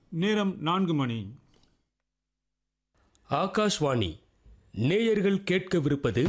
நேரம் நான்கு மணி ஆகாஷ்வாணி நேயர்கள் கேட்கவிருப்பது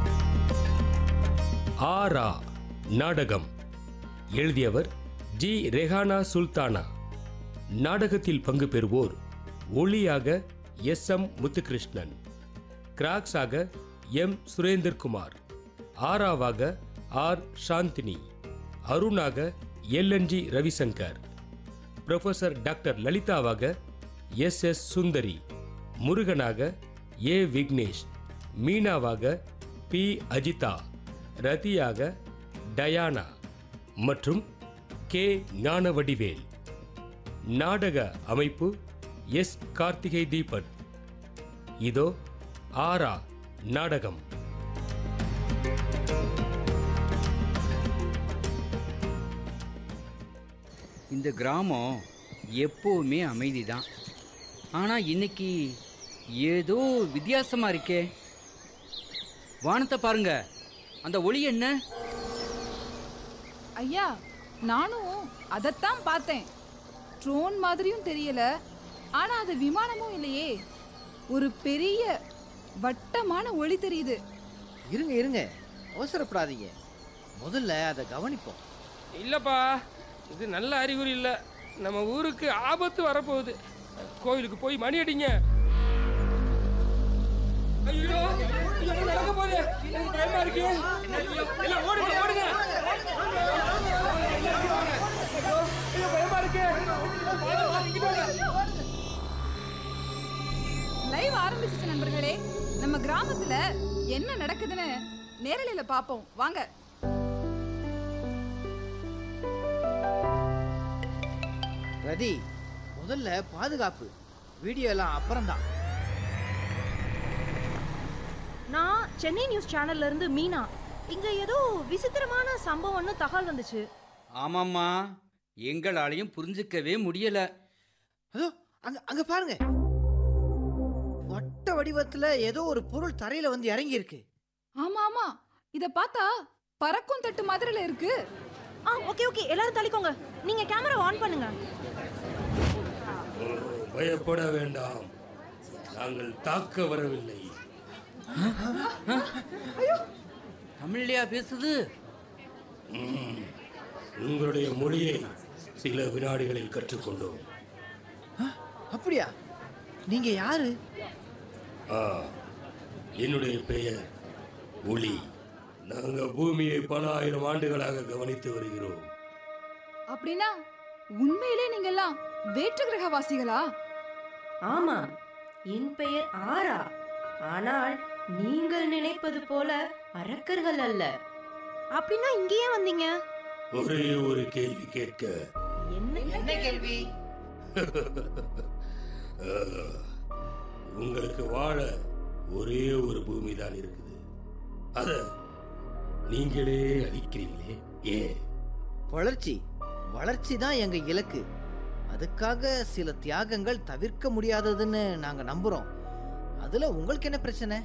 ஆரா நாடகம் எழுதியவர் ஜி ரெஹானா சுல்தானா நாடகத்தில் பங்கு பெறுவோர் ஒளியாக எஸ் எம் முத்துகிருஷ்ணன் கிராக்ஸாக எம் சுரேந்தர்குமார் ஆராவாக ஆர் சாந்தினி அருணாக எல்என்ஜி ரவிசங்கர் ப்ரொஃபசர் டாக்டர் லலிதாவாக எஸ் எஸ் சுந்தரி முருகனாக ஏ விக்னேஷ் மீனாவாக பி அஜிதா ரதியாக டயானா மற்றும் கே ஞானவடிவேல் நாடக அமைப்பு எஸ் கார்த்திகை தீபன் இதோ ஆரா நாடகம் இந்த கிராமம் எப்போவுமே அமைதி தான் ஆனால் இன்னைக்கு ஏதோ வித்தியாசமாக இருக்கே வானத்தை பாருங்க அந்த ஒளி என்ன ஐயா நானும் அதைத்தான் பார்த்தேன் ட்ரோன் மாதிரியும் தெரியல ஆனா அது விமானமும் இல்லையே ஒரு பெரிய வட்டமான ஒளி தெரியுது இருங்க இருங்க அவசரப்படாதீங்க முதல்ல அதை கவனிப்போம் இல்லப்பா இது நல்ல அறிகுறி இல்ல நம்ம ஊருக்கு ஆபத்து வரப்போகுது கோயிலுக்கு போய் மணி அடிங்க ஐயோ என்ன நடக்க போகுது எனக்கு பயமா இருக்கு எல்லாம் ஓடுங்க ஓடுங்க ஐயோ, பயமா இருக்கு லைவ் ஆரம்பிச்சிச்சு நண்பர்களே நம்ம கிராமத்துல என்ன நடக்குதுன்னு நேரலையில பாப்போம் வாங்க ரதி முதல்ல பாதுகாப்பு வீடியோ எல்லாம் அப்புறம்தான் நான் சென்னை நியூஸ் சேனல்ல இருந்து மீனா இங்க ஏதோ விசித்திரமான சம்பவம்னு தகவல் வந்துச்சு ஆமாம்மா எங்களாலையும் புரிஞ்சுக்கவே முடியல அதோ அங்க அங்க பாருங்க வட்ட வடிவத்துல ஏதோ ஒரு பொருள் தரையில வந்து இறங்கி இருக்கு ஆமா ஆமா இத பார்த்தா பறக்கும் தட்டு மாதிரில இருக்கு ஆ ஓகே ஓகே எல்லாரும் தள்ளிக்கோங்க நீங்க கேமரா ஆன் பண்ணுங்க பயப்பட வேண்டாம் நாங்கள் தாக்க வரவில்லை தமிழ்லையா பேசுது ம், உங்களுடைய மொழியை சில வினாடிகளில் கற்றுக்கொண்டோம் அப்படியா நீங்க யாரு ஆ, என்னுடைய பெயர் ஒளி நாங்கள் பூமியை பல ஆயிரம் ஆண்டுகளாக கவனித்து வருகிறோம் அப்படின்னா உண்மையிலே நீங்க எல்லாம் வேற்று கிரகவாசிகளா ஆமா என் பெயர் ஆரா ஆனால் நீங்கள் நினைப்பது போல அரக்கர்கள் அல்ல அப்படின்னா இங்கேயே வந்தீங்க ஒரே ஒரு கேள்வி கேட்க என்ன என்ன கேள்வி ஆ, உங்களுக்கு வாழ ஒரே ஒரு பூமி தான் இருக்குது அத நீங்களே அழிக்கிறீங்களே ஏன் வளர்ச்சி வளர்ச்சி தான் எங்க இலக்கு அதுக்காக சில தியாகங்கள் தவிர்க்க முடியாததுன்னு நாங்க நம்புறோம் அதுல உங்களுக்கு என்ன பிரச்சனை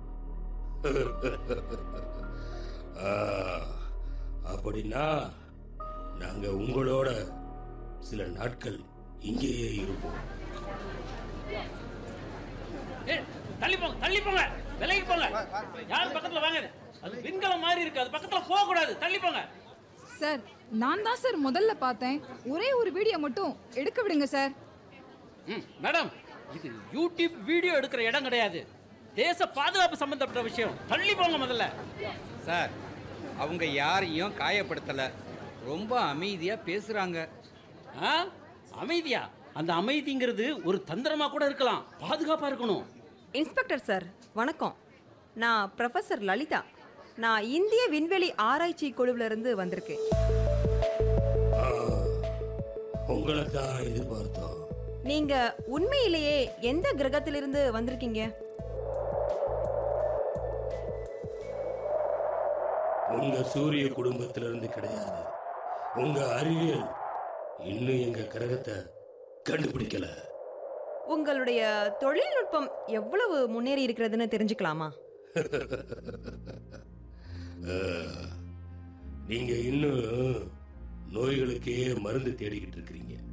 ஆ, அப்படின்னா நாங்க உங்களோட சில நாட்கள் இங்கேயே இருப்போம் ஏய், தள்ளி போங்க தள்ளி போங்க விலகி போங்க யார் பக்கத்துல வாங்க அது விண்கலம் மாதிரி இருக்கு அது பக்கத்துல போக கூடாது தள்ளி போங்க சார் நான் தான் சார் முதல்ல பார்த்தேன் ஒரே ஒரு வீடியோ மட்டும் எடுக்க விடுங்க சார் ம், மேடம் இது யூடியூப் வீடியோ எடுக்கிற இடம் கிடையாது தேச பாதுகாப்பு சம்பந்தப்பட்ட விஷயம் தள்ளி போங்க முதல்ல சார் அவங்க யாரையும் காயப்படுத்தலை ரொம்ப அமைதியாக பேசுகிறாங்க ஆ அமைதியா அந்த அமைதிங்கிறது ஒரு தந்திரமா கூட இருக்கலாம் பாதுகாப்பா இருக்கணும் இன்ஸ்பெக்டர் சார் வணக்கம் நான் ப்ரொஃபசர் லலிதா நான் இந்திய விண்வெளி ஆராய்ச்சி குழுவில இருந்து வந்திருக்கேன் ஆ, உங்களை தான் எதிர்பார்த்தோம் நீங்க உண்மையிலேயே எந்த கிரகத்திலிருந்து வந்திருக்கீங்க உங்க சூரிய குடும்பத்திலிருந்து கிடையாது உங்க அறிவியல் இன்னும் எங்க கிரகத்தை கண்டுபிடிக்கல உங்களுடைய தொழில்நுட்பம் எவ்வளவு முன்னேறி இருக்கிறதுன்னு தெரிஞ்சுக்கலாமா நீங்க இன்னும் நோய்களுக்கே மருந்து தேடிக்கிட்டு இருக்கிறீங்க